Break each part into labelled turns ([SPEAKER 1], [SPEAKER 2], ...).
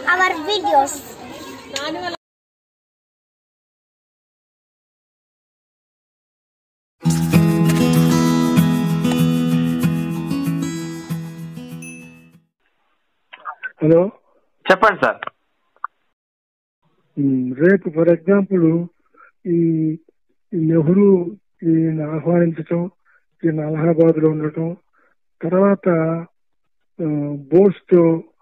[SPEAKER 1] our videos.
[SPEAKER 2] Hello
[SPEAKER 3] చెప్పండి sir
[SPEAKER 2] um, రేపు for example ఈ ఈ నెహ్రూ ఈయన ఆహ్వానించటం ఈయన అలహాబాద్ లో ఉండటం తర్వాత ఆ, బోస్ తో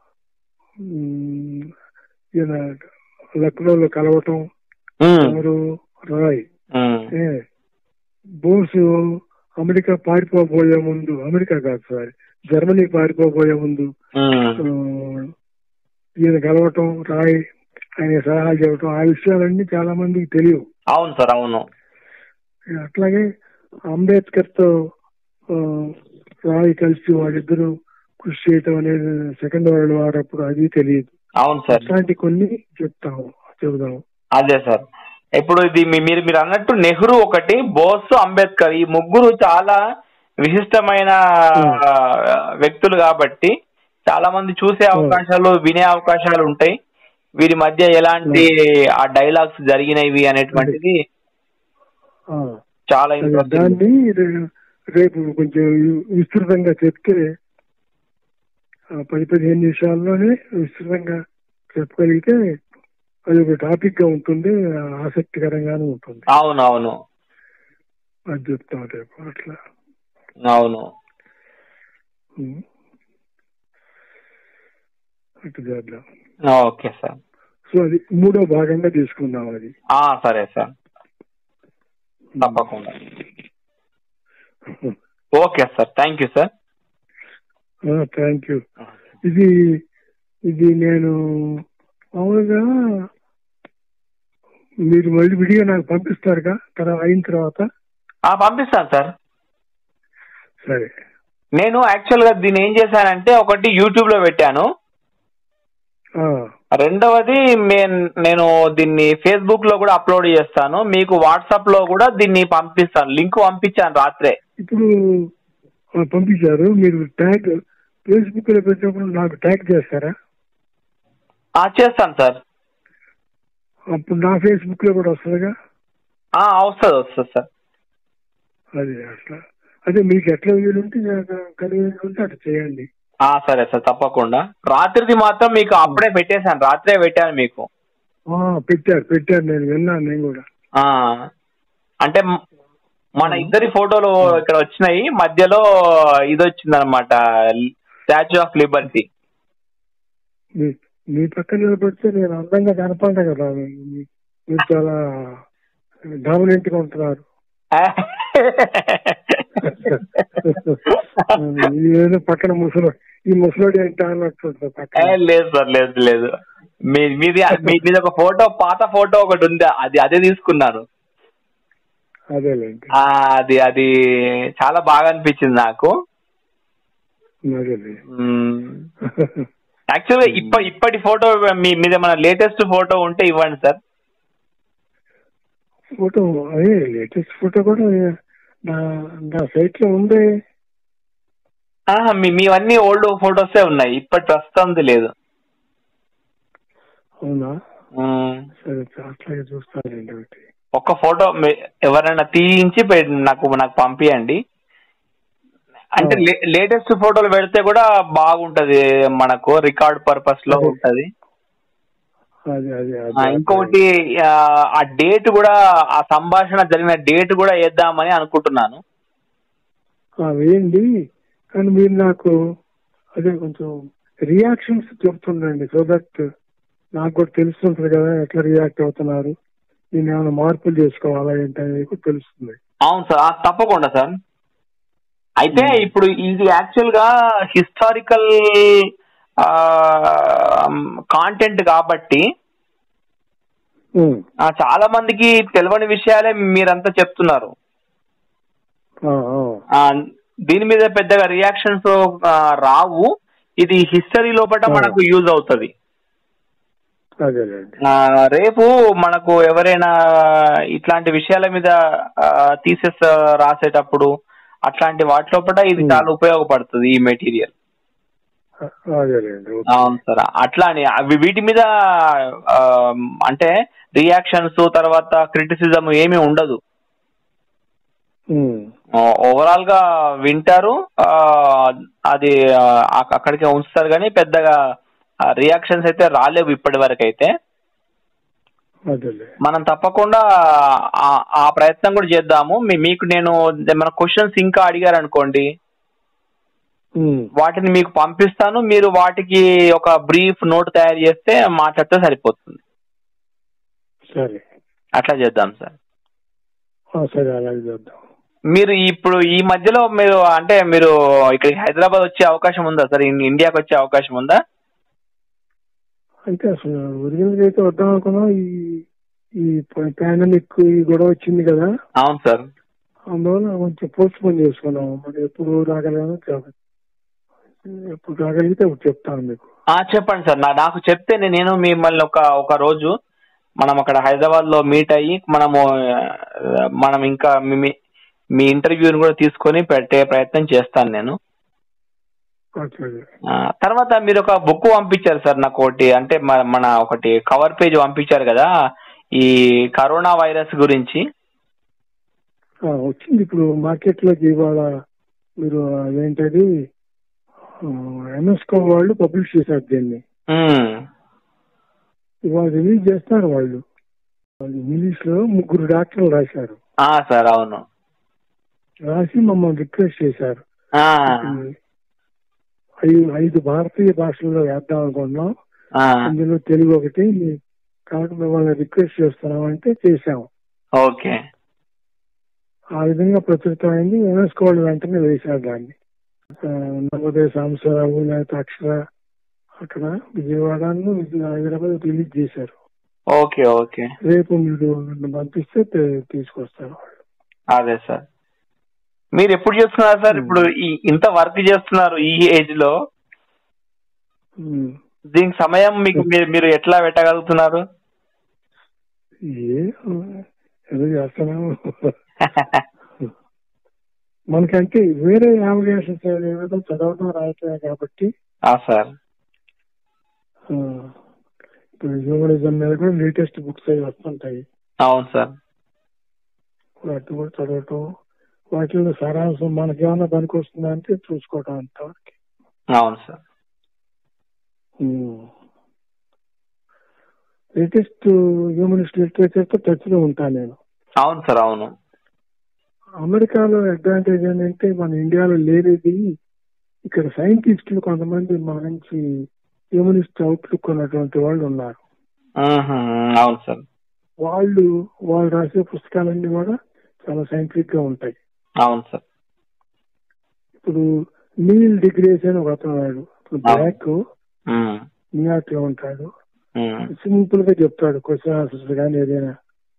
[SPEAKER 2] ఉమ్, ఈయన లక్నోలో కలవటం
[SPEAKER 3] ఉమ్,
[SPEAKER 2] ఎవరు రాయ్
[SPEAKER 3] ఉమ్,
[SPEAKER 2] ఏ, బోస్ అమెరికా పారిపోబోయే ముందు అమెరికా కాదు సారీ జర్మనీ పారిపోబోయే ముందు
[SPEAKER 3] ఉమ్,
[SPEAKER 2] ఆ, ఈయన కలవటం రాయ్ ఆయన సలహాలు చెప్పటం ఆ విషయాలన్నీ చాలా మందికి తెలియవు
[SPEAKER 3] అవును సార్ అవును
[SPEAKER 2] అట్లాగే అంబేద్కర్ తో ఆ, రాయ్ కలిసి వాళ్ళిద్దరూ కృషి చేయటం అనేది సెకండ్ వరల్డ్ వార్ అప్పుడు అది తెలియదు
[SPEAKER 3] అవును సార్
[SPEAKER 2] అట్లాంటి కొన్ని చెప్తాము చెబుదాము
[SPEAKER 3] అదే సార్ ఇప్పుడు ఇది మీ- మీరు మీరు అన్నట్టు నెహ్రూ ఒకటి బోస్ అంబేద్కర్ ఈ ముగ్గురు చాలా విశిష్టమైన ఆ, వ్యక్తులు కాబట్టి చాలా మంది చూసే అవకాశాలు వినే అవకాశాలు ఉంటాయి వీరి మధ్య ఎలాంటి ఆ డైలాగ్స్ జరిగినవి అనేటువంటిది
[SPEAKER 2] ఆ,
[SPEAKER 3] చాలా
[SPEAKER 2] అదే
[SPEAKER 3] ఇంట్రెస్టింగ్
[SPEAKER 2] దాన్ని రే- రేపు కొంచెం విస్తృతంగా చెప్తే ఆ పది పదిహేను నిమిషాల్లోనే విస్తృతంగా చెప్పగలిగితే అది ఒక టాపిక్ గా ఉంటుంది ఆసక్తికరంగానే ఉంటుంది
[SPEAKER 3] అవును అవును
[SPEAKER 2] అది చెప్తాం రేపు అట్లా
[SPEAKER 3] అవును
[SPEAKER 2] ఉం. అట్లా చేద్దాం
[SPEAKER 3] ఓకే సార్
[SPEAKER 2] సో అది మూడో భాగంగా తీసుకుందాం అది
[SPEAKER 3] ఆ, సరే సార్ తప్పకుండా okay sir thank you sir
[SPEAKER 2] thank you ఇది ఇది నేను మామూలుగా మీరు మళ్ళీ విడిగా నాకు పంపిస్తారుగా తర్వాత అయిన తర్వాత
[SPEAKER 3] ఆ, పంపిస్తాను సార్
[SPEAKER 2] సరే
[SPEAKER 3] నేను యాక్చువల్ గా దీన్ని ఏం చేశానంటే ఒకటి యూట్యూబ్ లో పెట్టాను
[SPEAKER 2] ఆ,
[SPEAKER 3] రెండవది మే- నేను దీన్ని ఫేస్బుక్ లో కూడా అప్లోడ్ చేస్తాను మీకు వాట్సాప్ లో కూడా దీన్ని పంపిస్తాను లింక్ పంపించాను రాత్రే
[SPEAKER 2] ఇప్పుడు ఆ, పంపించారు మీరు ట్యాగ్ ఫేస్బుక్ లో పెట్టినప్పుడు నాకు ట్యాగ్ చేస్తారా
[SPEAKER 3] ఆ చేస్తాను సార్
[SPEAKER 2] అప్పుడు నా ఫేస్బుక్ లో కూడా వస్తుందిగా
[SPEAKER 3] ఆ వస్తుంది వస్తుంది సార్
[SPEAKER 2] అది అట్లా అదే మీకు ఎట్లా వీలుంటే కన్వీనియంట్ ఉంటే అట్లా చేయండి
[SPEAKER 3] ఆ సరే సార్ తప్పకుండా రాత్రిది మాత్రం మీకు అప్పుడే పెట్టేశాను రాత్రే పెట్టాను మీకు
[SPEAKER 2] ఆ, పెట్టారు పెట్టారు నేను విన్నాను నేను కూడా
[SPEAKER 3] ఆ అంటే మ- మన ఇద్దరి ఫోటోలు ఇక్కడ వచ్చినాయి మధ్యలో ఇది వచ్చింది అనమాట స్టాచ్యూ ఆఫ్ లిబర్టీ
[SPEAKER 2] మీ మీ పక్కన నిలబడితే నేను అందంగా కనపడ్డా కదా మీ- మీరు చాలా డామినెంట్ గా ఉంటున్నారు ఏదో పక్కన ముసలు ఈ ముసలోడు ఏంటా అన్నట్టు ఉంటుంది
[SPEAKER 3] ఏ,
[SPEAKER 2] పక్కన
[SPEAKER 3] లేదు సార్ లేదు లేదు మీ మీది మీ మీద ఒక ఫోటో పాత ఫోటో ఒకటి ఉంది అది అదే తీసుకున్నాను
[SPEAKER 2] అదేలేండి
[SPEAKER 3] ఆ, అది అది చాలా బాగా అనిపించింది నాకు
[SPEAKER 2] అదేలే
[SPEAKER 3] యాక్చువల్గా ఇప్ప ఇప్పటి ఫోటో మీ మీద మన లేటెస్ట్ ఫోటో ఉంటే ఇవ్వండి సార్
[SPEAKER 2] ఫోటో అదే లేటెస్ట్ ఫోటో కూడా నా నా సైట్ లో ఉంది
[SPEAKER 3] ఆహా, మీ మీవన్నీ ఓల్డ్ ఫోటోసే ఉన్నాయి ఇప్పటి ప్రస్తుతంది లేదు
[SPEAKER 2] అవునా
[SPEAKER 3] మ్మ్.
[SPEAKER 2] సరే అట్లాగే చూస్తానండి ఒకటి
[SPEAKER 3] ఒక్క ఫోటో మీ- ఎవరైనా తీయించి పె- నాకు నాకు పంపియండి అంటే లేటెస్ట్ ఫోటోలు పెడితే కూడా బాగుంటది మనకు రికార్డ్ పర్పస్ లో
[SPEAKER 2] అదే.
[SPEAKER 3] ఉంటది
[SPEAKER 2] అది అది
[SPEAKER 3] ఆ,
[SPEAKER 2] అది
[SPEAKER 3] ఇంకొకటి ఆ, ఆ డేట్ కూడా ఆ సంభాషణ జరిగిన డేట్ కూడా వేద్దామని అనుకుంటున్నాను
[SPEAKER 2] ఆ, వేయండి కానీ మీరు నాకు అదే కొంచెం రియాక్షన్స్ చెప్తుండండి సో దట్ నాకు కూడా తెలుస్తుంటది కదా ఎట్లా రియాక్ట్ అవుతున్నారు నేను ఏమైనా మార్పులు చేసుకోవాలా ఏంటనేది కూడా తెలుస్తుంది
[SPEAKER 3] అవును సార్ ఆ, తప్పకుండా సార్ అయితే ఇప్పుడు ఇది యాక్చువల్ గా హిస్టారికల్ కాంటెంట్ కాబట్టి
[SPEAKER 2] ఉమ్.
[SPEAKER 3] ఆ, చాలా మందికి తెలియని విషయాలే మీరంతా చెప్తున్నారు
[SPEAKER 2] ఆ, ఆ.
[SPEAKER 3] ఆ, దీని మీద పెద్దగా రియాక్షన్స్ రావు ఇది హిస్టరీ లోపల
[SPEAKER 2] ఆ.
[SPEAKER 3] మనకు యూజ్ అవుతది
[SPEAKER 2] అదేలేండి
[SPEAKER 3] ఆ, రేపు మనకు ఎవరైనా ఇట్లాంటి విషయాల మీద థీసెస్ రాసేటప్పుడు అట్లాంటి వాటి లోపల ఇది
[SPEAKER 2] Hmm.
[SPEAKER 3] చాలా ఉపయోగపడుతుంది ఈ మెటీరియల్
[SPEAKER 2] అదేలేండి ఓకే.
[SPEAKER 3] అవును సార్ అట్లా అని అవి వీటి మీద ఆ, అంటే రియాక్షన్స్ తర్వాత క్రిటిసిజం ఏమీ ఉండదు
[SPEAKER 2] ఉమ్.
[SPEAKER 3] ఓవరాల్ గా వింటారు ఆ, అది ఆ, అక్క- అక్కడికే ఉంచుతారు కానీ పెద్దగా రియాక్షన్స్ అయితే రాలేవు ఇప్పటి వరకు అయితే
[SPEAKER 2] అదేలే
[SPEAKER 3] మనం తప్పకుండా ఆ- ఆ ప్రయత్నం కూడా చేద్దాము మీ- మీకు నేను మన క్వశ్చన్స్ ఇంకా అడిగారు అనుకోండి
[SPEAKER 2] ఉమ్.
[SPEAKER 3] వాటిని మీకు పంపిస్తాను మీరు వాటికి ఒక బ్రీఫ్ నోట్ తయారు చేస్తే మాట్లాడితే సరిపోతుంది
[SPEAKER 2] సరే
[SPEAKER 3] అట్లా చేద్దాం సార్
[SPEAKER 2] ఆ, సరే అలాగే చేద్దాం
[SPEAKER 3] మీరు ఇప్పుడు ఈ మధ్యలో మీరు అంటే మీరు ఇక్కడికి హైదరాబాద్ వచ్చే అవకాశం ఉందా సార్ ఇన్- ఇండియాకి వచ్చే అవకాశం ఉందా
[SPEAKER 2] అంటే అసలు ఒరిజినల్ అయితే వద్దాం అనుకున్నాం ఈ ఈ పాండమిక్ ఈ గొడవ వచ్చింది కదా
[SPEAKER 3] అవును సార్
[SPEAKER 2] అందువల్ల కొంచెం పోస్ట్ పోన్ చేసుకున్నాం మరి ఎప్పుడు రాగలమో తెలియదు. ఎప్పుడు రాగలిగితే అప్పుడు చెప్తాను మీకు
[SPEAKER 3] ఆ చెప్పండి సార్ నా- నాకు చెప్తే నే- నేను మిమ్మల్ని ఒక ఒక రోజు మనం అక్కడ హైదరాబాద్ లో మీట్ అయ్యి మనము ఆ, మనం ఇంకా మీ- మీ మీ ఇంటర్వ్యూని కూడా తీసుకొని పెట్టే ప్రయత్నం చేస్తాను నేను
[SPEAKER 2] అట్లాగే
[SPEAKER 3] ఆ, తర్వాత మీరు ఒక బుక్ పంపించారు సార్ నాకు ఒకటి అంటే మన- మన ఒకటి కవర్ పేజ్ పంపించారు కదా ఈ కరోనా వైరస్ గురించి
[SPEAKER 2] ఆ, వచ్చింది ఇప్పుడు మార్కెట్ లోకి ఇవాళ మీరు అదేంటది ఎంఎస్కో వాళ్ళు పబ్లిష్ చేశారు దీన్ని
[SPEAKER 3] ఉమ్,
[SPEAKER 2] ఇవాళ రిలీజ్ చేస్తారు వాళ్ళు వాళ్ళు ఇంగ్లీష్ లో ముగ్గురు డాక్టర్లు రాశారు
[SPEAKER 3] ఆ సార్ అవును
[SPEAKER 2] రాసి మమ్మల్ని రిక్వెస్ట్ చేశారు
[SPEAKER 3] ఆ,
[SPEAKER 2] ఐదు ఐదు భారతీయ భాషల్లో వేద్దాం అనుకున్నాం
[SPEAKER 3] ఆ,
[SPEAKER 2] అందులో తెలుగు ఒకటి మీ- కాబట్టి మిమ్మల్ని రిక్వెస్ట్ చేస్తున్నాం అంటే చేశాం
[SPEAKER 3] ఓకే
[SPEAKER 2] ఆ విధంగా ప్రచురితమైంది యునెస్కో వాళ్ళు వెంటనే వేశారు దాన్ని ఆ, నవోదయ సాంబశివరావు లేకపోతే అక్షర అక్కడ విజయవాడను విజయ- హైదరాబాద్ రిలీజ్ చేశారు
[SPEAKER 3] ఓకే ఓకే
[SPEAKER 2] రేపు మీరు నన్ను పంపిస్తే తె- తీసుకొస్తారు వాళ్ళు
[SPEAKER 3] అదే సార్ మీరు ఎప్పుడు చేస్తున్నారు సార్ ఇప్పుడు ఈ ఇంత వర్క్ చేస్తున్నారు ఈ ఏజ్ లో
[SPEAKER 2] ఉమ్.
[SPEAKER 3] దీనికి సమయం మీకు మీరు మీరు ఎట్లా పెట్టగలుగుతున్నారు
[SPEAKER 2] ఏ ఏదో చేస్తున్నాము మనకంటే వేరే నావిగేషన్స్ ఏదో చదవడం రాయటమే కాబట్టి
[SPEAKER 3] ఆ సార్
[SPEAKER 2] ఆ, ఇప్పుడు హ్యూమనిజం మీద కూడా లేటెస్ట్ బుక్స్ అవి వస్తుంటాయి
[SPEAKER 3] అవును సార్
[SPEAKER 2] వాటిని కూడా చదవటం వాటిలో సారాంశం మనకేమన్నా పనికి వస్తుందా అంటే చూసుకోవటం అంతవరకు
[SPEAKER 3] అవును సార్
[SPEAKER 2] లేటెస్ట్ హ్యూమనిస్ట్ లిటరేచర్ తో టచ్ లో ఉంటాను నేను
[SPEAKER 3] అవును సార్ అవును
[SPEAKER 2] అమెరికాలో అడ్వాంటేజ్ ఏంటంటే మన ఇండియాలో లేనిది ఇక్కడ సైంటిస్టులు కొంతమంది మంచి హ్యూమనిస్ట్ అవుట్లుక్ ఉన్నటువంటి వాళ్ళు ఉన్నారు
[SPEAKER 3] మ్మ్హ. అవును సార్
[SPEAKER 2] వాళ్ళు వాళ్ళు రాసే పుస్తకాలన్నీ కూడా చాలా సైంటిఫిక్ గా ఉంటాయి
[SPEAKER 3] అవును సార్
[SPEAKER 2] ఇప్పుడు నీల్ డిగ్రేస్ అని ఒక అతను ఉన్నాడు ఇప్పుడు బ్లాక్
[SPEAKER 3] మ్మ్.
[SPEAKER 2] న్యూయార్క్ లో ఉంటాడు
[SPEAKER 3] మ్మ్.
[SPEAKER 2] సింపుల్ గా చెప్తాడు క్వశ్చన్ ఆన్సర్స్ కానీ ఏదైనా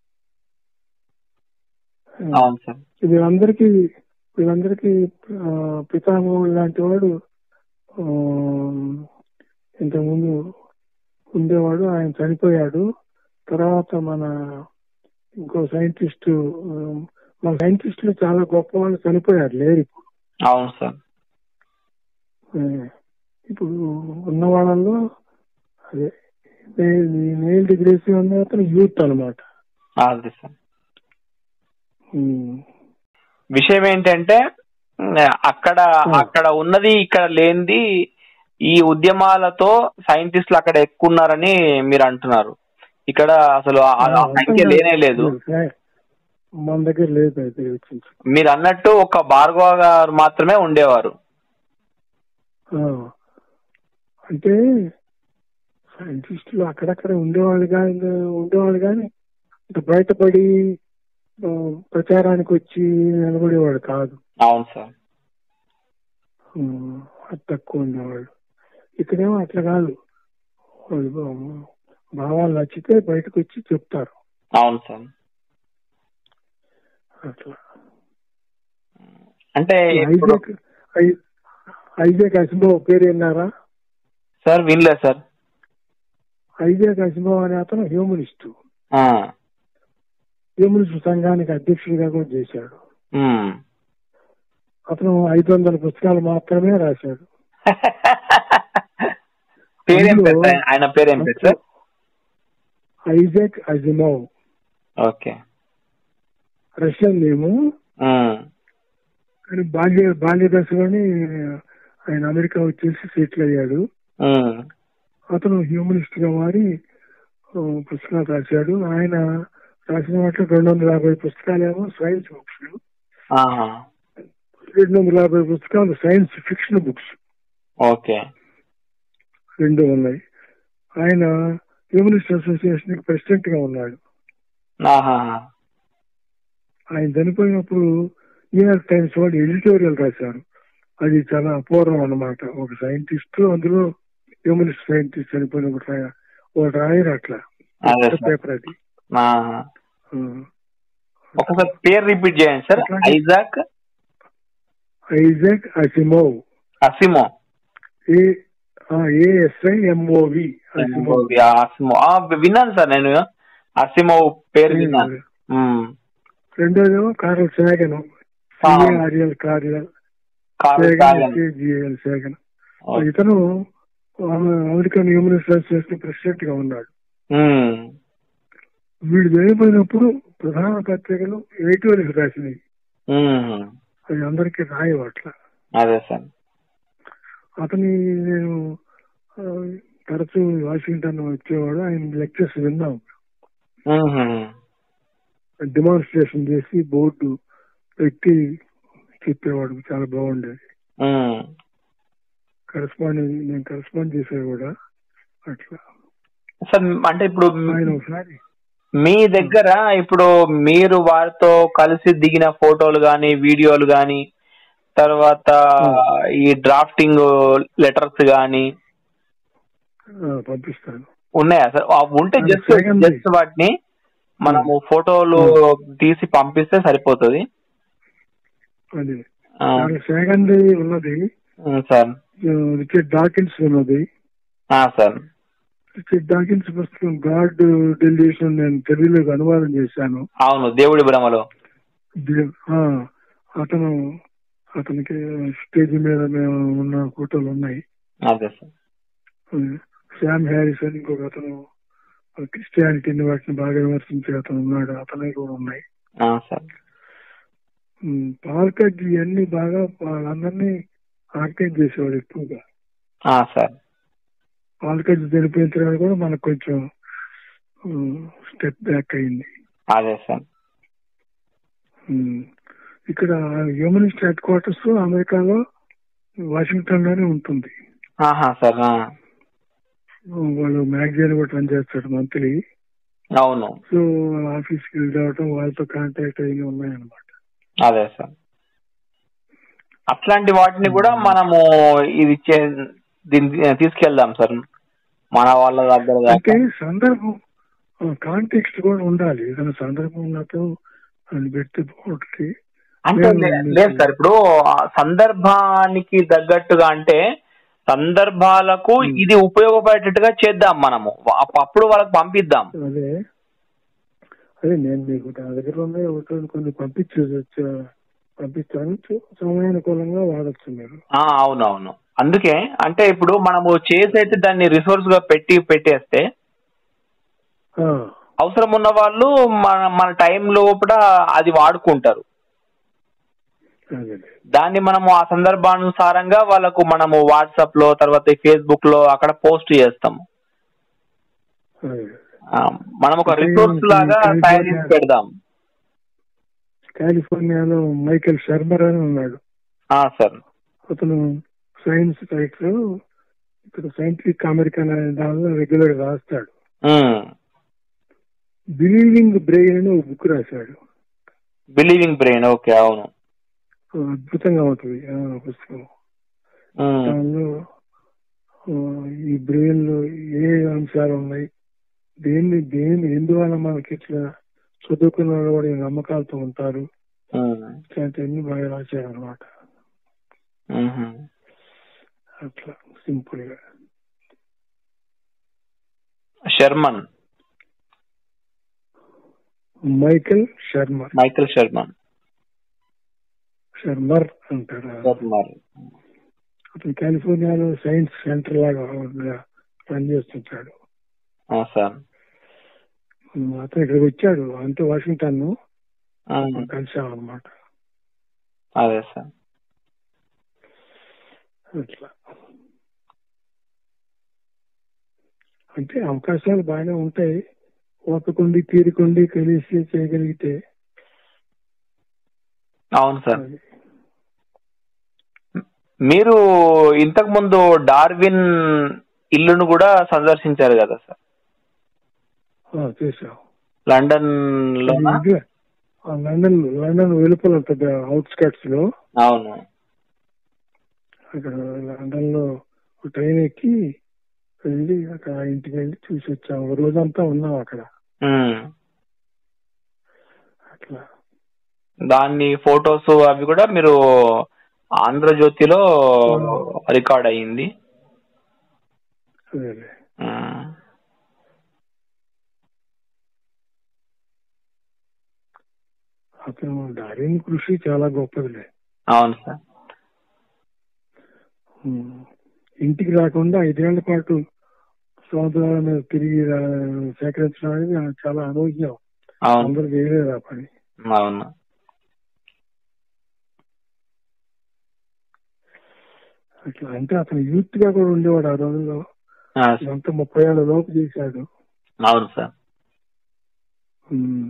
[SPEAKER 3] అవును సార్
[SPEAKER 2] వీళ్ళందరికీ వీళ్ళందరికీ ఆ, పితామహుడు లాంటి వాడు ఆ, ఇంతకుముందు ఉండేవాడు ఆయన చనిపోయాడు తర్వాత మన ఇంకో సైంటిస్ట్ మన సైంటిస్టులు చాలా గొప్ప వాళ్ళు చనిపోయారు లేరు ఇప్పుడు
[SPEAKER 3] అవును సార్
[SPEAKER 2] ఆ, ఇప్పుడు ఉన్న వాళ్ళల్లో అదే మెయిల్ డిగ్రీస్ ఉన్న అతను యూత్ అనమాట
[SPEAKER 3] అది సార్ విషయం ఏంటంటే ఉమ్, అక్కడ అక్కడ ఉన్నది ఇక్కడ లేనిది ఈ ఉద్యమాలతో సైంటిస్టులు అక్కడ ఎక్కువ ఉన్నారని మీరు అంటున్నారు ఇక్కడ అసలు ఆ- ఆ సంఖ్య లేనే లేదు
[SPEAKER 2] మన దగ్గర లేదు అయితే వచ్చింది
[SPEAKER 3] మీరు అన్నట్టు ఒక భార్గవ గారు మాత్రమే ఉండేవారు
[SPEAKER 2] ఆ. అంటే సైంటిస్టులు అక్కడక్కడ ఉండేవాళ్ళు కానీ ఉండేవాళ్ళు కానీ ఇంత బయటపడి ఆ, ప్రచారానికి వచ్చి నిలబడేవాడు కాదు
[SPEAKER 3] అవును సార్
[SPEAKER 2] ఆ, అది తక్కువ ఉండేవాళ్ళు ఇక్కడేమో అట్లా కాదు వాళ్ళు బా- భావాలు నచ్చితే బయటకు వచ్చి చెప్తారు
[SPEAKER 3] అవును సార్
[SPEAKER 2] అట్లా
[SPEAKER 3] అంటే ఇప్పుడు
[SPEAKER 2] ఐజాక్ ఐ- ఐజాక్ అసిబాబు పేరు విన్నారా
[SPEAKER 3] సార్ వినలేదు సార్
[SPEAKER 2] ఐజాక్ అసిబాబు అనే అతను హ్యూమనిస్టు
[SPEAKER 3] ఆ.
[SPEAKER 2] హ్యూమనిస్ట్ సంఘానికి అధ్యక్షుడిగా కూడా చేశాడు
[SPEAKER 3] ఉమ్.
[SPEAKER 2] అతను ఐదు వందల పుస్తకాలు మాత్రమే రాశాడు
[SPEAKER 3] పేరేం
[SPEAKER 2] అందులో
[SPEAKER 3] పేరు సార్? ఆయన పేరేం పేరు sir
[SPEAKER 2] Isaac Asimov
[SPEAKER 3] okay
[SPEAKER 2] Russian name
[SPEAKER 3] um,
[SPEAKER 2] కానీ బాల్య బాల్య దశలోనే ఆయన అమెరికా వచ్చేసి సెటిల్ అయ్యాడు
[SPEAKER 3] ఉమ్,
[SPEAKER 2] అతను హ్యూమనిస్ట్ గా మారి ఆ, పుస్తకాలు రాశాడు ఆయన రాసిన వాటిలో రెండు వందల యాభై పుస్తకాలేమో సైన్స్ బుక్స్
[SPEAKER 3] ఆహా,
[SPEAKER 2] రెండు వందల యాభై పుస్తకాలు సైన్స్ ఫిక్షన్ బుక్స్
[SPEAKER 3] ఓకే
[SPEAKER 2] రెండు ఉన్నాయి ఆయన హ్యూమనిస్ట్ అసోసియేషన్ కి ప్రెసిడెంట్ గా ఉన్నాడు
[SPEAKER 3] ఆహా,
[SPEAKER 2] ఆయన చనిపోయినప్పుడు న్యూయార్క్ టైమ్స్ వాళ్ళు ఎడిటోరియల్ రాశారు అది చాలా అపూర్వం అన్నమాట ఒక సైంటిస్ట్ అందులో హ్యూమనిస్ట్ సైంటిస్ట్ చనిపోయినప్పుడు రాయ- వాళ్ళు రాయరు అట్లా
[SPEAKER 3] అదే సార్.
[SPEAKER 2] పేపర్ అది
[SPEAKER 3] ఆహా.
[SPEAKER 2] ఆ.
[SPEAKER 3] ఒకసారి పేరు రిపీట్ చేయండి సార్
[SPEAKER 2] అట్లాగే.
[SPEAKER 3] Isaac
[SPEAKER 2] Isaac Asimov
[SPEAKER 3] Asimov
[SPEAKER 2] A A S I M O V Asimov
[SPEAKER 3] ఆ, అసిమో ఆ, విన్నాను సార్ నేను అసిమో పేరు విన్నాను ఉమ్.
[SPEAKER 2] రెండోదేమో కార్ల్ సేగన్
[SPEAKER 3] ఆ.
[SPEAKER 2] ఆర్ఎల్ కార్యల్
[SPEAKER 3] కాదు,
[SPEAKER 2] సేగన్
[SPEAKER 3] కాదు.
[SPEAKER 2] జిఎల్ సేగన్
[SPEAKER 3] ఓకే.
[SPEAKER 2] ఇతను ఆమె- అమెరికన్ హ్యూమనిస్ట్ అసోసియేషన్ ప్రెసిడెంట్ గా ఉన్నాడు
[SPEAKER 3] ఉమ్.
[SPEAKER 2] వీడు చనిపోయినప్పుడు ప్రధాన పత్రికలు ఎయిటోరియల్ రాసినాయి
[SPEAKER 3] ఉమ్.
[SPEAKER 2] అది అందరికీ రాయవు అట్లా
[SPEAKER 3] అదే సార్
[SPEAKER 2] అతని నేను ఆ, తరచూ వాషింగ్టన్ వచ్చేవాడు ఆయన లెక్చర్స్ విన్నాం
[SPEAKER 3] ఉహుం.
[SPEAKER 2] డెమాన్స్ట్రేషన్ చేసి బోర్డు పెట్టి చెప్పేవాడు చాలా బాగుండేది
[SPEAKER 3] ఉమ్.
[SPEAKER 2] కరెస్పాండింగ్ నేను కరెస్పాండ్ చేసేది కూడా అట్లా
[SPEAKER 3] సార్ అంటే ఇప్పుడు
[SPEAKER 2] ఆయన ఒకసారి
[SPEAKER 3] మీ దగ్గర ఇప్పుడు మీరు వారితో కలిసి దిగిన ఫోటోలు గాని వీడియోలు గాని తర్వాత ఈ డ్రాఫ్టింగ్ లెటర్స్ గాని
[SPEAKER 2] ఆ, పంపిస్తాను
[SPEAKER 3] ఉన్నాయా సార్ ఆ ఉంటే
[SPEAKER 2] అది
[SPEAKER 3] జస్ట్
[SPEAKER 2] second
[SPEAKER 3] జస్ట్ వాటిని మనము ఫోటోలు తీసి పంపిస్తే సరిపోతుంది
[SPEAKER 2] అది
[SPEAKER 3] ఆ,
[SPEAKER 2] సెకండ్ ఉన్నది
[SPEAKER 3] ఉమ్, సార్
[SPEAKER 2] రిచర్డ్ డాకిన్స్ ఉన్నది
[SPEAKER 3] ఆ, సార్
[SPEAKER 2] రిచర్డ్ డాకిన్స్ పుస్తకం గాడ్ డెలిషన్ నేను తెలుగులోకి అనువాదం చేశాను
[SPEAKER 3] అవును దేవుడి భ్రమలో
[SPEAKER 2] దే- ఆ, అతను అతనికి స్టేజ్ మీద మేము ఉన్న ఫోటోలు ఉన్నాయి
[SPEAKER 3] అదే సార్
[SPEAKER 2] శామ్ హ్యారిస్ అని ఇంకొక అతను క్రిస్టియానిటీని వాటిని బాగా విమర్శించే అతను ఉన్నాడు అతనే కూడా ఉన్నాయి
[SPEAKER 3] ఆ, సార్
[SPEAKER 2] ఉమ్, పాల్కట్ ఇవన్నీ బాగా వాళ్ళందరినీ ఆర్గనైజ్ చేసేవాడు ఎక్కువగా
[SPEAKER 3] ఆ, సార్
[SPEAKER 2] పాల్కట్ చనిపోయిన తర్వాత కూడా మనకు కొంచెం స్టెప్ బ్యాక్ అయింది
[SPEAKER 3] అదే సార్
[SPEAKER 2] ఉమ్, ఇక్కడ హ్యూమనిస్ట్ హెడ్ క్వార్టర్స్ అమెరికాలో వాషింగ్టన్ లోనే ఉంటుంది
[SPEAKER 3] ఆహా సార్ ఆ,
[SPEAKER 2] వాళ్ళు మ్యాగజైన్ కూడా రన్ చేస్తాడు మంత్లీ
[SPEAKER 3] అవును
[SPEAKER 2] సో వాళ్ళ ఆఫీస్కి వెళ్ళి రావటం వాళ్ళతో కాంటాక్ట్ అయినవి ఉన్నాయన్నమాట
[SPEAKER 3] అదే సార్ అట్లాంటి వాటిని కూడా మనము ఇది చే- దీన్ని తీసుకెళ్దాం సార్ మన వాళ్ళ దగ్గర దాకా
[SPEAKER 2] అంటే సందర్భం కాంటెక్స్ట్ కూడా ఉండాలి ఏదైనా సందర్భం ఉన్నప్పుడు అది పెడితే బాగుంటుంది
[SPEAKER 3] అంటే లే- లేదు సార్ ఇప్పుడు ఆ సందర్భానికి తగ్గట్టుగా అంటే సందర్భాలకు ఇది ఉపయోగపడేటట్టుగా చేద్దాం మనము అప్ప- అప్పుడు వాళ్ళకి పంపిద్దాం
[SPEAKER 2] అదే అదే నేను మీకు నా దగ్గర ఉన్నాయి ఒకటి కొన్ని పంపించు పంపిస్తాను చూ- సమయానుకూలంగా వాడచ్చు మీరు
[SPEAKER 3] ఆ అవునవును అందుకే అంటే ఇప్పుడు మనము చేసి అయితే దాన్ని రిసోర్స్ గా పెట్టి పెట్టేస్తే
[SPEAKER 2] ఆ,
[SPEAKER 3] అవసరం ఉన్న వాళ్ళు మన మన టైం లోపల అది వాడుకుంటారు
[SPEAKER 2] అదే
[SPEAKER 3] దాన్ని మనము ఆ సందర్భానుసారంగా వాళ్ళకు మనము వాట్సాప్ లో తర్వాత ఫేస్బుక్ లో అక్కడ పోస్ట్ చేస్తాము
[SPEAKER 2] అదే
[SPEAKER 3] ఆ, మనం ఒక రిసోర్స్ లాగా తయారు చేసి పెడదాం
[SPEAKER 2] కాలిఫోర్నియాలో మైకేల్ శర్మర్ అని ఉన్నాడు
[SPEAKER 3] ఆ సార్
[SPEAKER 2] అతను సైన్స్ రైటర్ ఇక్కడ సైంటిఫిక్ అమెరికన్ అనే దానిలో రెగ్యులర్ రాస్తాడు బిలీవింగ్ బ్రెయిన్ అని ఒక బుక్ రాశాడు
[SPEAKER 3] బిలీవింగ్ బ్రెయిన్ ఓకే అవును
[SPEAKER 2] ఆ, అద్భుతంగా ఉంటుంది ఆ పుస్తకం
[SPEAKER 3] ఉమ్,
[SPEAKER 2] దానిలో ఆ, ఈ బ్రెయిన్ లో ఏ అంశాలు ఉన్నాయి దేన్ని దేన్ని ఎందువల్ల మనకి ఇట్లా చదువుకున్న వాళ్ళు కూడా ఈ నమ్మకాలతో ఉంటారు
[SPEAKER 3] ఉమ్,
[SPEAKER 2] ఇట్లాంటివన్నీ బాగా రాశారు అనమాట
[SPEAKER 3] ఉమ్హు.
[SPEAKER 2] అట్లా సింపుల్ గా
[SPEAKER 3] Sherman
[SPEAKER 2] Michael Sharma
[SPEAKER 3] Michael Sherman
[SPEAKER 2] Shermer అంటారు
[SPEAKER 3] షర్మర్
[SPEAKER 2] అతను కాలిఫోర్నియాలో సైన్స్ సెంటర్ లాగా పనిచేస్తుంటాడు
[SPEAKER 3] ఆ, సార్
[SPEAKER 2] ఉమ్, అతను ఇక్కడికి వచ్చాడు అంటే వాషింగ్టన్
[SPEAKER 3] ఉమ్,
[SPEAKER 2] కలిసాం అనమాట
[SPEAKER 3] అదే సార్
[SPEAKER 2] అట్లా అంటే అవకాశాలు బాగానే ఉంటాయి ఓపికండి తీరుకుండి కలిసి చేయగలిగితే
[SPEAKER 3] అవును సార్
[SPEAKER 2] అది.
[SPEAKER 3] మీరు ఇంతకు ముందు డార్విన్ ఇల్లును కూడా సందర్శించారు కదా సార్
[SPEAKER 2] ఆ, చేసాం
[SPEAKER 3] లండన్ లో
[SPEAKER 2] ఇది ఇదే. ఆ, లండన్ లండన్ వెలుపల ఉంటుంది అవుట్స్కట్స్ లో
[SPEAKER 3] అవును
[SPEAKER 2] అక్కడ లండన్ లో ఒక ట్రైన్ ఎక్కి వెళ్ళి అక్కడ ఆ ఇంటికి వెళ్ళి చూసి వచ్చాం ఒక రోజంతా ఉన్నాం అక్కడ
[SPEAKER 3] ఉమ్.
[SPEAKER 2] అట్లా
[SPEAKER 3] దాన్ని ఫొటోస్ అవి కూడా మీరు ఆంధ్రజ్యోతిలో రికార్డ్ అయ్యింది
[SPEAKER 2] అదే
[SPEAKER 3] ఉమ్.
[SPEAKER 2] అతను డార్విన్ కృషి చాలా గొప్పదిలే
[SPEAKER 3] అవును సార్
[SPEAKER 2] ఉమ్. ఇంటికి రాకుండా ఐదేళ్ల పాటు సముద్రాలను తిరిగి రా- సేకరించడం అనేది చాలా అనూహ్యం
[SPEAKER 3] అవును
[SPEAKER 2] అందరు చేయలేదు ఆ పని
[SPEAKER 3] అవును
[SPEAKER 2] అట్లా అంటే అతను యూత్ గా కూడా ఉండేవాడు ఆ రోజుల్లో
[SPEAKER 3] ఆ,
[SPEAKER 2] ఇదంతా ముప్పై ఏళ్ళ లోపు చేశాడు
[SPEAKER 3] అవును సార్
[SPEAKER 2] ఉమ్.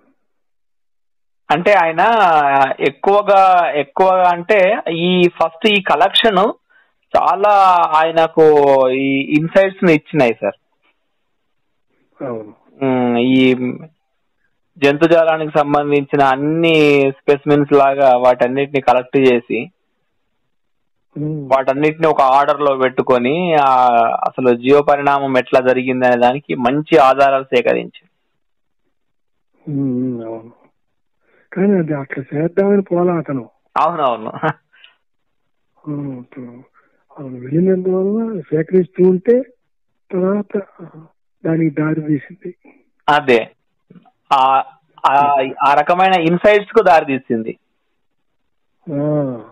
[SPEAKER 3] అంటే ఆయన ఎక్కువగా ఎక్కువగా అంటే ఈ ఫస్ట్ ఈ కలెక్షన్ చాలా ఆయనకు ఈ ఇన్సైట్స్ ని ఇచ్చినాయి సార్
[SPEAKER 2] అవును
[SPEAKER 3] ఉమ్, ఈ జంతుజాలానికి సంబంధించిన అన్ని స్పెసిమెన్స్ లాగా వాటన్నిటిని కలెక్ట్ చేసి
[SPEAKER 2] ఉమ్.
[SPEAKER 3] వాటన్నిటిని ఒక ఆర్డర్ లో పెట్టుకొని ఆ అసలు జీవ పరిణామం ఎట్లా జరిగింది అనే దానికి మంచి ఆధారాలు సేకరించి
[SPEAKER 2] ఉమ్, ఉమ్, అవును కానీ అది అట్లా చేద్దామని పోలా అతను
[SPEAKER 3] అవునవును
[SPEAKER 2] ఉమ్, అతను అవును వెళ్ళినందువల్ల సేకరిస్తూ ఉంటే తర్వాత దానికి దారి తీసింది
[SPEAKER 3] అదే ఆ ఆ- ఆ రకమైన ఇన్సైట్స్ కు దారి తీసింది
[SPEAKER 2] ఆ.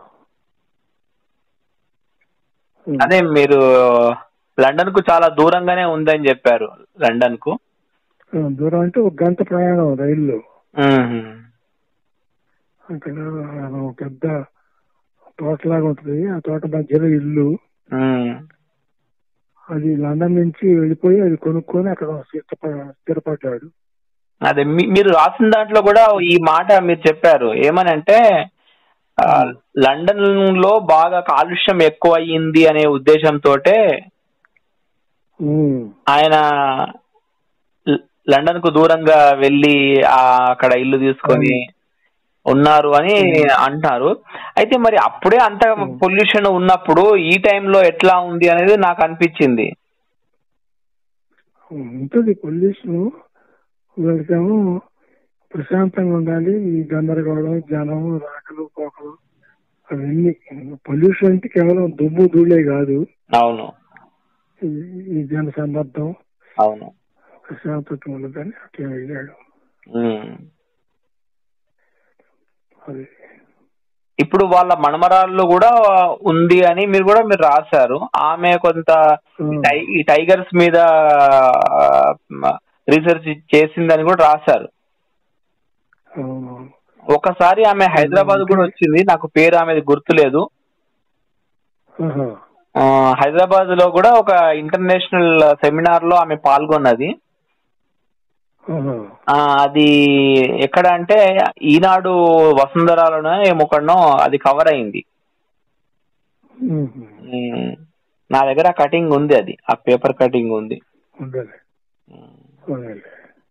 [SPEAKER 2] ఉమ్.
[SPEAKER 3] అదే మీరు లండన్ కు చాలా దూరంగానే ఉందని చెప్పారు లండన్ కు
[SPEAKER 2] ఆ, దూరం అంటే ఒక గంట ప్రయాణం రైల్లో
[SPEAKER 3] మ్మ్.
[SPEAKER 2] అక్కడ ఒక పెద్ద తోటలాగా ఉంటుంది ఆ తోట మధ్యలో ఇల్లు
[SPEAKER 3] మ్మ్.
[SPEAKER 2] అది లండన్ నుంచి వెళ్ళిపోయి అది కొనుక్కొని అక్కడ స్థిరప- స్థిరపడ్డాడు
[SPEAKER 3] అదే మీ- మీరు రాసిన దాంట్లో కూడా ఈ మాట మీరు చెప్పారు ఏమనంటే ఆ, లండన్ లో బాగా కాలుష్యం ఎక్కువ అయ్యింది అనే ఉద్దేశంతో
[SPEAKER 2] ఉమ్.
[SPEAKER 3] ఆయన ల- లండన్ కు దూరంగా వెళ్ళి ఆ అక్కడ ఇల్లు తీసుకొని ఉన్నారు అని అంటున్నారు అయితే మరి అప్పుడే అంత పొల్యూషన్ ఉన్నప్పుడు ఈ టైంలో ఎట్లా ఉంది అనేది నాకు అనిపించింది
[SPEAKER 2] ఉంటుంది పొల్యూషన్ వెళ్తాము ప్రశాంతంగా ఉండాలి ఈ గందరగోళం జనం రాకలు పోకలు అవన్నీ పొల్యూషన్ అంటే కేవలం దుమ్ము ధూళే కాదు
[SPEAKER 3] అవును
[SPEAKER 2] ఈ- ఈ జన సంబద్ధం
[SPEAKER 3] అవును
[SPEAKER 2] ప్రశాంతత ఉండదని అట్లా వెళ్ళాడు
[SPEAKER 3] ఉమ్.
[SPEAKER 2] అది
[SPEAKER 3] ఇప్పుడు వాళ్ళ మనమరాళ్ళు కూడా ఉంది అని మీరు కూడా మీరు రాశారు ఆమె కొంత ఈ టై- ఈ టైగర్స్ మీద రీసెర్చ్ చేసిందని కూడా రాశారు
[SPEAKER 2] అవునవును
[SPEAKER 3] ఒకసారి ఆమె హైదరాబాద్ కూడా వచ్చింది నాకు పేరు ఆమెది గుర్తులేదు
[SPEAKER 2] ఆహా.
[SPEAKER 3] ఆ, హైదరాబాద్ లో కూడా ఒక ఇంటర్నేషనల్ సెమినార్ లో ఆమె పాల్గొన్నది
[SPEAKER 2] ఆహా.
[SPEAKER 3] ఆ, అది ఎక్కడ అంటే ఈనాడు వసుంధరాలోనే ఏమొకడనో అది కవర్ అయింది
[SPEAKER 2] ఉహు.
[SPEAKER 3] ఉమ్, నా దగ్గర కటింగ్ ఉంది అది ఆ పేపర్ కటింగ్ ఉంది
[SPEAKER 2] ఉండాలి
[SPEAKER 3] ఉమ్.
[SPEAKER 2] ఉండాలి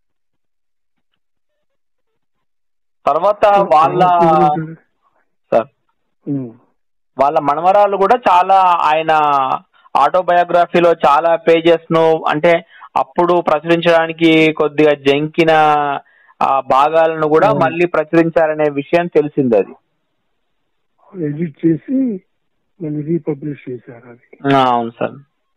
[SPEAKER 3] తర్వాత వాళ్ళ సార్
[SPEAKER 2] ఉమ్.
[SPEAKER 3] వాళ్ళ మనవరాలు కూడా చాలా ఆయన ఆటోబయోగ్రఫీలో చాలా పేజెస్ ను అంటే అప్పుడు ప్రచురించడానికి కొద్దిగా జంకిన ఆ భాగాలను కూడా
[SPEAKER 2] అవును.
[SPEAKER 3] మళ్ళీ ప్రచురించారనే విషయం తెలిసింది అది
[SPEAKER 2] ఎడిట్ చేసి మళ్ళీ రీపబ్లిష్ చేశారు అది
[SPEAKER 3] ఆ, అవును సార్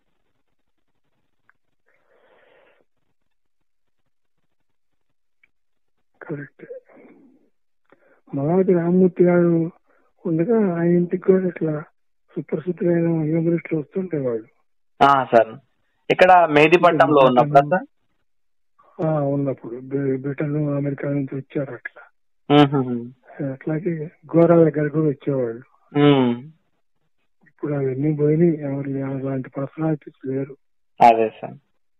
[SPEAKER 2] కరెక్ట్ మలాటి రామ్మూర్తి గారు ఉండగా ఆ ఇంటికి కూడా ఇట్లా సుప్రసిద్ధమైన హ్యూమరిస్టులు వస్తుండేవాళ్ళు
[SPEAKER 3] ఆ, సార్ ఇక్కడ మెహదీపట్నంలో ఉన్నప్పుడా సార్
[SPEAKER 2] ఆ, ఉన్నప్పుడు బ్రి- బ్రిటన్ అమెరికా నుంచి వచ్చారు అట్లా
[SPEAKER 3] మ్మ్.
[SPEAKER 2] అట్లాగే గోరా దగ్గర కూడా వచ్చేవాళ్ళు
[SPEAKER 3] మ్మ్.
[SPEAKER 2] ఇప్పుడు అవన్నీ పోయినాయి ఎవరు అలాంటి పర్సనాలిటీస్ లేరు
[SPEAKER 3] అదే సార్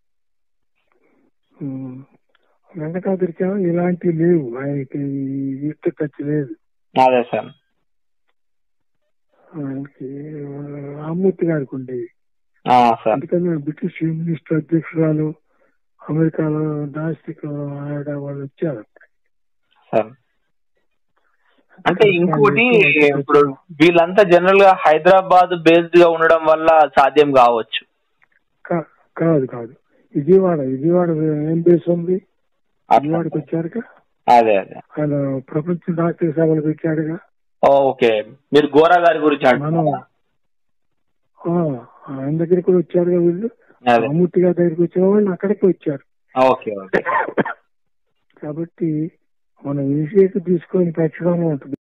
[SPEAKER 2] ఉమ్. వెంకటాద్రికేమో ఇలాంటివి లేవు ఆయనకి ఈస్ట్ టచ్ లేదు
[SPEAKER 3] అదే సార్
[SPEAKER 2] ఆయనకి రామ్మూర్తి గారికి ఉండేవి
[SPEAKER 3] ఆ, సార్
[SPEAKER 2] అందుకని బ్రిటిష్ మినిస్టర్ అధ్యక్షురాలు అమెరికాలో డాస్టిక్ ఆవిడ వాళ్ళు వచ్చారు
[SPEAKER 3] సార్ అంటే ఇంకోటి ఇప్పుడు వీళ్ళంతా జనరల్ గా హైదరాబాద్ బేస్డ్ గా ఉండడం వల్ల సాధ్యం కావచ్చు
[SPEAKER 2] కా- కాదు కాదు విజయవాడ విజయవాడ ఏం బేస్ ఉంది
[SPEAKER 3] అట్లా.
[SPEAKER 2] విజయవాడకి వచ్చారుగా
[SPEAKER 3] అదే అదే
[SPEAKER 2] ఆయన ప్రపంచ డాక్టర్ సభలు పెట్టాడుగా
[SPEAKER 3] ఓకే మీరు గోరా గారి గురించి
[SPEAKER 2] మనం
[SPEAKER 3] అంటున్నారా
[SPEAKER 2] ఆ, ఆయన దగ్గరికి కూడా వచ్చారుగా వీళ్ళు
[SPEAKER 3] అదే
[SPEAKER 2] రామూర్తి గారి దగ్గరికి వచ్చిన వాళ్ళు అక్కడికి వచ్చారు
[SPEAKER 3] ఓకే ఓకే
[SPEAKER 2] కాబట్టి మనం ఇనిషియేటివ్ తీసుకొని పెట్టడం ఉంటుంది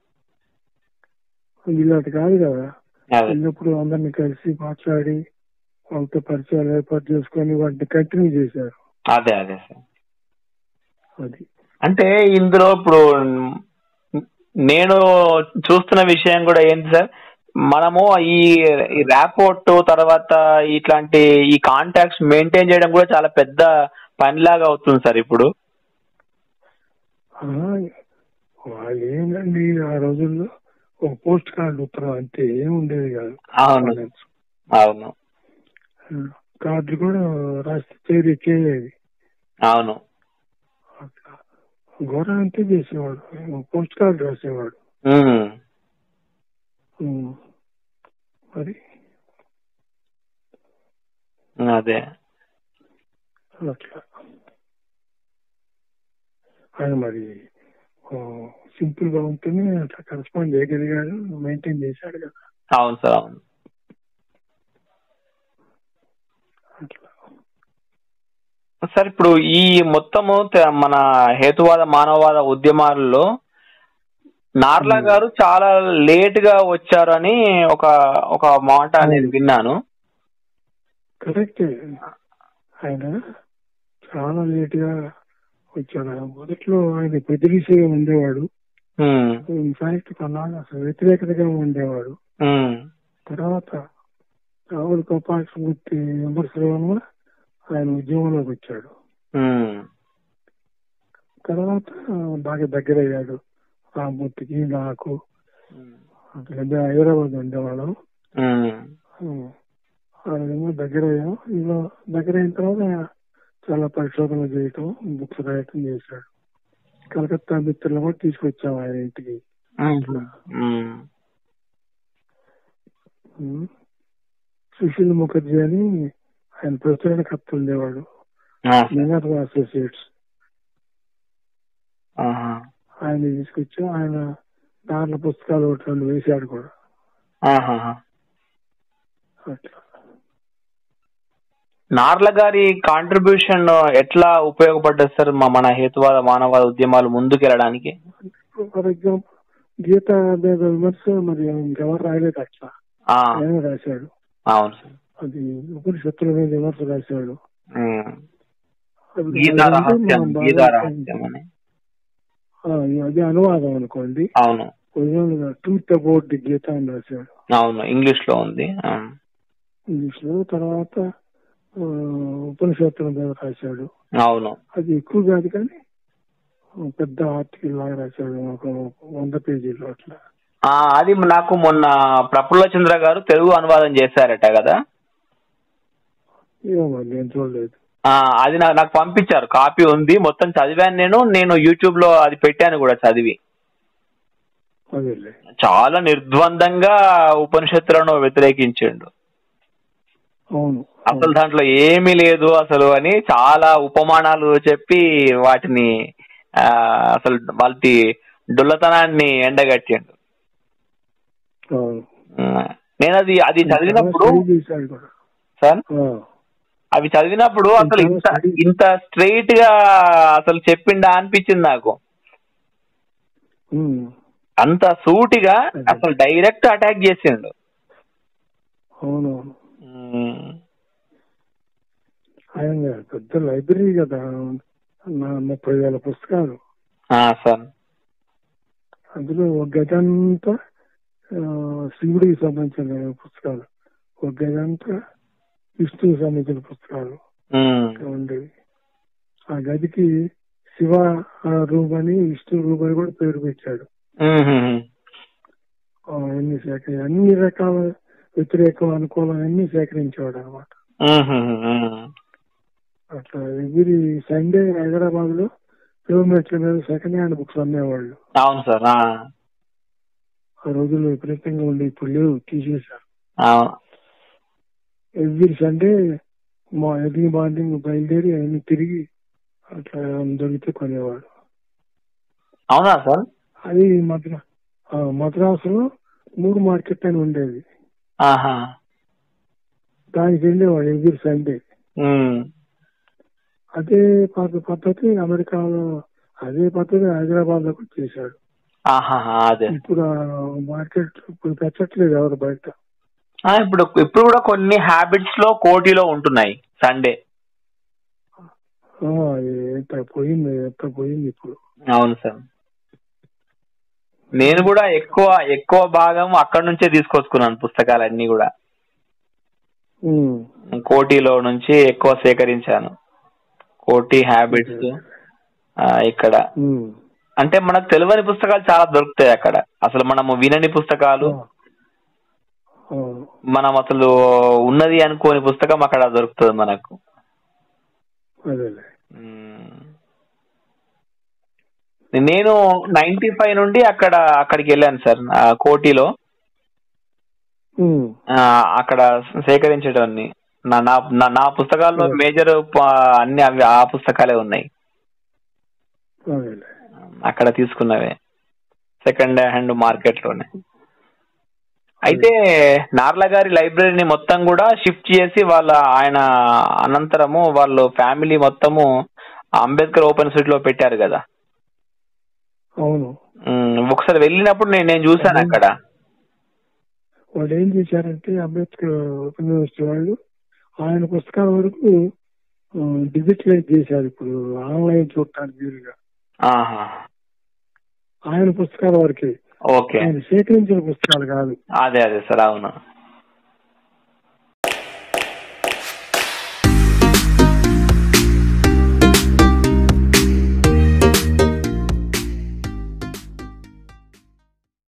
[SPEAKER 2] ఇలాంటి కాదు కదా
[SPEAKER 3] అదే
[SPEAKER 2] వెళ్ళినప్పుడు అందరిని కలిసి మాట్లాడి వాళ్ళతో పరిచయాలు ఏర్పాటు చేసుకొని వాటిని కంటిన్యూ చేశారు
[SPEAKER 3] అదే అదే సార్
[SPEAKER 2] అది
[SPEAKER 3] అంటే ఇందులో ఇప్పుడు నేను చూస్తున్న విషయం కూడా ఏంటి సార్ మనము ఈ ర్యాపోర్ట్ తర్వాత ఇట్లాంటి ఈ కాంటాక్ట్స్ మెయింటైన్ చేయడం కూడా చాలా పెద్ద పనిలాగా అవుతుంది సార్ ఇప్పుడు
[SPEAKER 2] ఆ, వాళ్ళు ఏంటండి ఆ రోజుల్లో ఒక పోస్ట్ కార్డు ఉత్తరం అంతే ఏం ఉండేది కాదు
[SPEAKER 3] అవును అవును
[SPEAKER 2] కార్డు కూడా రాస్తే చేరి చేయలేదు
[SPEAKER 3] అవును
[SPEAKER 2] ఘోర అంతే చేసేవాడు పోస్ట్ కార్డు రాసేవాడు
[SPEAKER 3] ఉమ్.
[SPEAKER 2] ఉమ్. మరి
[SPEAKER 3] అదే
[SPEAKER 2] అట్లా ఆయన మరి సింపుల్ గా ఉంటుంది అట్లా కరెస్పాండ్ చేయగలిగాడు మెయింటైన్ చేశాడు కదా
[SPEAKER 3] అవును సార్ అవును
[SPEAKER 2] అట్లా
[SPEAKER 3] సార్ ఇప్పుడు ఈ మొత్తము తె- మన హేతువాద మానవవాద ఉద్యమాలలో నార్లా
[SPEAKER 2] Hmm.
[SPEAKER 3] గారు చాలా లేట్ గా వచ్చారని ఒక ఒక మాట నేను విన్నాను
[SPEAKER 2] కరెక్టే ఆయన చాలా లేట్ గా వచ్చాడు ఆయన మొదట్లో ఆయన పెద్దరిసిగా ఉండేవాడు
[SPEAKER 3] ఉమ్,
[SPEAKER 2] ఇన్ఫాక్ట్ కొన్నాళ్ళు అసలు వ్యతిరేకతగా ఉండేవాడు
[SPEAKER 3] ఉమ్,
[SPEAKER 2] తర్వాత రాహుల్ కపాక్షమూర్తి విమర్శల వల్ల ఆయన ఉద్యమంలోకి వచ్చాడు
[SPEAKER 3] ఉమ్,
[SPEAKER 2] తర్వాత బాగా దగ్గర అయ్యాడు రామ్మూర్తికి నాకు
[SPEAKER 3] ఉమ్,
[SPEAKER 2] అక్కడ హైదరాబాద్ ఉండేవాళ్ళం
[SPEAKER 3] ఉమ్,
[SPEAKER 2] ఏమో దగ్గర అయ్యాం ఇలా దగ్గర అయిన తర్వాత ఆయన చాలా పరిశోధనలు చేయటం బుక్స్ రాయటం చేశాడు కలకత్తా మిత్రులు కూడా తీసుకొచ్చాం ఆయన ఇంటికి
[SPEAKER 3] ఉమ్,
[SPEAKER 2] ఉమ్. సుశీల్ ముఖర్జీ అని ఆయన ప్రచురణకర్త ఉండేవాడు
[SPEAKER 3] ఆ,
[SPEAKER 2] మినర్ అసోసియేట్స్
[SPEAKER 3] ఆహా,
[SPEAKER 2] ఆయన తీసుకొచ్చాం ఆయన దాంట్లో పుస్తకాలు ఒకటి రెండు వేశాడు కూడా
[SPEAKER 3] ఆహాహా.
[SPEAKER 2] అట్లా
[SPEAKER 3] నార్ల గారి కాంట్రిబ్యూషన్ ఎట్లా ఉపయోగపడ్డది సార్ మా మన హేతువాద మానవాద ఉద్యమాలు ముందుకెళ్ళడానికి
[SPEAKER 2] ఫర్ ఎగ్జాంపుల్ గీత మీద విమర్శ మరి ఇంకెవరు రాయలేదు అట్లా
[SPEAKER 3] ఆ,
[SPEAKER 2] ఆయన రాశాడు
[SPEAKER 3] అవును సార్
[SPEAKER 2] అది ఉపనిషత్తుల మీద విమర్శ రాశాడు
[SPEAKER 3] ఉమ్.
[SPEAKER 2] అది
[SPEAKER 3] గీతా
[SPEAKER 2] అంటే
[SPEAKER 3] రహస్యం
[SPEAKER 2] మనం
[SPEAKER 3] గీతా
[SPEAKER 2] బాగా-
[SPEAKER 3] రహస్యం అని
[SPEAKER 2] ఆ, అది అనువాదం అనుకోండి
[SPEAKER 3] అవును
[SPEAKER 2] ఒరిజినల్ గా ట్రూత్ అబౌట్ ది గీత అని రాశాడు
[SPEAKER 3] అవును ఇంగ్లీష్ లో ఉంది ఆ.
[SPEAKER 2] ఇంగ్లీష్ లో తర్వాత ఆ, ఉపనిషత్తుల మీద రాశాడు
[SPEAKER 3] అవును
[SPEAKER 2] అది ఎక్కువ కాదు కానీ ఆ, పెద్ద ఆర్టికల్ లాగా రాశాడు ఒక వంద పేజీలు అట్లా
[SPEAKER 3] ఆ, అది నాకు మొన్న ప్రఫుల్ల చంద్ర గారు తెలుగు అనువాదం చేశారట కదా
[SPEAKER 2] ఏమో మరి నేను చూడలేదు
[SPEAKER 3] ఆ, అది నాకు నాకు పంపించారు కాపీ ఉంది మొత్తం చదివాను నేను నేను యూట్యూబ్ లో అది పెట్టాను కూడా చదివి
[SPEAKER 2] అదేలే
[SPEAKER 3] చాలా నిర్ద్వందంగా ఉపనిషత్తులను వ్యతిరేకించిండు
[SPEAKER 2] అవును
[SPEAKER 3] అసలు దాంట్లో ఏమీ లేదు అసలు అని చాలా ఉపమానాలు చెప్పి వాటిని ఆ, అసలు వాళ్ళ డొల్లతనాన్ని ఎండగట్టిండు
[SPEAKER 2] అవును
[SPEAKER 3] ఆ, నేను అది అది చదివినప్పుడు
[SPEAKER 2] స్టడీ చేశాడు కూడా
[SPEAKER 3] సార్
[SPEAKER 2] ఆ,
[SPEAKER 3] అవి చదివినప్పుడు అసలు ఇంత ఇంత స్ట్రైట్ గా అసలు చెప్పిండా అనిపించింది నాకు
[SPEAKER 2] ఉమ్,
[SPEAKER 3] అంత సూటిగా అసలు డైరెక్ట్ అటాక్ చేసిండు
[SPEAKER 2] అవునవును
[SPEAKER 3] ఉమ్.
[SPEAKER 2] ఆయన పెద్ద లైబ్రరీ కదా నా ముప్పై వేల పుస్తకాలు
[SPEAKER 3] ఆ, సార్
[SPEAKER 2] అందులో ఒక గది అంతా ఆ, శివుడికి సంబంధించిన పుస్తకాలు ఒక గది అంతా విష్ణువుకి సంబంధించిన పుస్తకాలు
[SPEAKER 3] ఉమ్,
[SPEAKER 2] ఉండేవి ఆ గదికి శివ ఆ, రూమ్ అని విష్ణు రూమ్ అని కూడా పేరు పెట్టాడు
[SPEAKER 3] ఉమ్, ఉమ్,
[SPEAKER 2] ఆ, అన్ని సేకరి అన్ని రకాల వ్యతిరేకం అనుకూలం అన్ని సేకరించేవాడు అనమాట
[SPEAKER 3] ఉమ్, ఉమ్, ఉమ్.
[SPEAKER 2] అట్లా ఎవ్రీ సండే హైదరాబాద్ లో కిలోమీటర్ల మీద సెకండ్ హ్యాండ్ బుక్స్ అమ్మేవాళ్ళు
[SPEAKER 3] అవును సార్ ఆ,
[SPEAKER 2] ఆ రోజుల్లో విపరీతంగా ఉండి ఇప్పుడు లేవు తీసేశారు
[SPEAKER 3] అవును
[SPEAKER 2] ఎవ్రీ సండే మా ఎర్లీ మార్నింగ్ బయలుదేరి అన్ని తిరిగి అట్లా దొరికితే కొనేవాడు
[SPEAKER 3] అవునా సార్
[SPEAKER 2] అది మద్రా ఆ, మద్రాసులో మూడు మార్కెట్ అని ఉండేది
[SPEAKER 3] ఆహా
[SPEAKER 2] దానికి వెళ్ళేవాడు ఎవ్రీ సండే
[SPEAKER 3] ఉమ్,
[SPEAKER 2] అదే పద్ధ- పద్ధతి అమెరికాలో అదే పద్ధతి హైదరాబాద్ లోకి వచ్చేసాడు
[SPEAKER 3] ఆహా అదే
[SPEAKER 2] ఇప్పుడు ఆ మార్కెట్ ఇప్పుడు పెట్టట్లేదు ఎవరు బయట
[SPEAKER 3] ఆ, ఇప్పుడు ఇప్పుడు కూడా కొన్ని హ్యాబిట్స్ లో కోటిలో ఉంటున్నాయి సండే
[SPEAKER 2] ఆ, ఎంత పోయింది ఎంత పోయింది ఇప్పుడు
[SPEAKER 3] అవును సార్ నేను కూడా ఎక్కువ ఎక్కువ భాగం అక్కడ నుంచే తీసుకొచ్చుకున్నాను పుస్తకాలన్నీ కూడా
[SPEAKER 2] ఉమ్.
[SPEAKER 3] కోటిలో నుంచి ఎక్కువ సేకరించాను కోటి హ్యాబిట్స్ ఇక్కడ
[SPEAKER 2] ఉమ్.
[SPEAKER 3] అంటే మనకు తెలియని పుస్తకాలు చాలా దొరుకుతాయి అక్కడ అసలు మనము వినని పుస్తకాలు
[SPEAKER 2] ఆ,
[SPEAKER 3] మనం అసలు ఉన్నది అనుకోని పుస్తకం అక్కడ దొరుకుతుంది మనకు
[SPEAKER 2] అదేలే
[SPEAKER 3] మ్మ్. నేను నైన్టీ ఫైవ్ నుండి అక్కడ అక్కడికి వెళ్ళాను సార్ ఆ, కోటిలో
[SPEAKER 2] ఉమ్.
[SPEAKER 3] ఆ, అక్కడ సేకరించడాన్ని నా నా నా- నా పుస్తకాల్లో
[SPEAKER 2] Hmm.
[SPEAKER 3] మేజర్ అన్ని అవి ఆ పుస్తకాలే ఉన్నాయి
[SPEAKER 2] అదేలే
[SPEAKER 3] అక్కడ తీసుకున్నవే సెకండ్ హ్యాండ్ మార్కెట్ లోనే అయితే నార్ల గారి లైబ్రరీని మొత్తం కూడా షిఫ్ట్ చేసి వాళ్ళ ఆయన అనంతరము వాళ్ళు ఫ్యామిలీ మొత్తము అంబేద్కర్ ఓపెన్ స్ట్రీట్ లో పెట్టారు కదా
[SPEAKER 2] అవును
[SPEAKER 3] ఉమ్, ఒకసారి వెళ్ళినప్పుడు నేను నేను చూసాను అక్కడ
[SPEAKER 2] వాళ్ళు ఏం చేశారంటే అంబేద్కర్ ఓపెన్ యూనివర్సిటీ వాళ్ళు ఆయన పుస్తకాల వరకు డిజిటలైజ్ చేశారు ఇప్పుడు ఆన్లైన్ చూడటానికి వీలుగా
[SPEAKER 3] ఆహా
[SPEAKER 2] ఆయన పుస్తకాల వరకే
[SPEAKER 3] ఓకే
[SPEAKER 2] ఆయన సేకరించిన పుస్తకాలు కాదు
[SPEAKER 3] అదే అదే సార్ అవును